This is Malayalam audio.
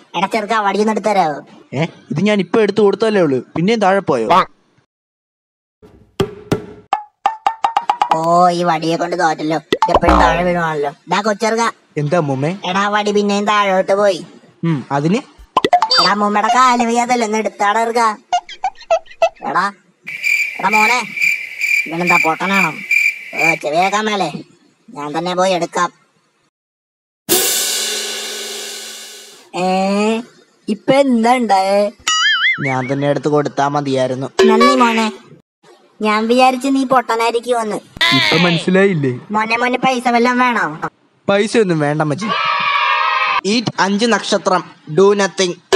എടാ ചെറുക്ക വടിയൊന്നും എടുത്തരാവോ ഏ ഇത് ഞാൻ ഇപ്പൊ എടുത്തു കൊടുത്തല്ലേ ഉള്ളൂ പിന്നെയും താഴെ പോയോ ഓ ഈ വടിയെ കൊണ്ട് തോറ്റല്ലോ എപ്പോഴും താഴെ വീഴുവാണല്ലോ ഡാ കൊച്ചെറുക്ക എന്താ മുമ്മേ എടാ വടി പിന്നെയും താഴോട്ട് പോയി ഉം അതിന് എടാ മുമ്മയുടെ കാല് വയ്യാതല്ലോ ഒന്ന് എടുത്താടാ ഇറുക്ക എടാ എടാ മോനെ ഇവനെന്താ പൊട്ടനാണോ ഓ ചെവിയേക്കാൻ മേലെ ഞാൻ തന്നെ പോയി എടുക്കാം ഏ ഇപ്പൊ എന്താ ഉണ്ടായേ ഞാൻ തന്നെ എടുത്ത് കൊടുത്താ മതിയായിരുന്നു നന്ദി മോനെ ഞാൻ വിചാരിച്ചു നീ പൊട്ടനായിരിക്കുമെന്ന് ഇപ്പൊ മനസ്സിലായില്ലേ മോനെ മോനെ പൈസ വല്ലതും വേണോ പൈസ ഒന്നും വേണ്ട മച്ചി ഈറ്റ് അഞ്ച് നക്ഷത്രം ഡു നത്തിങ്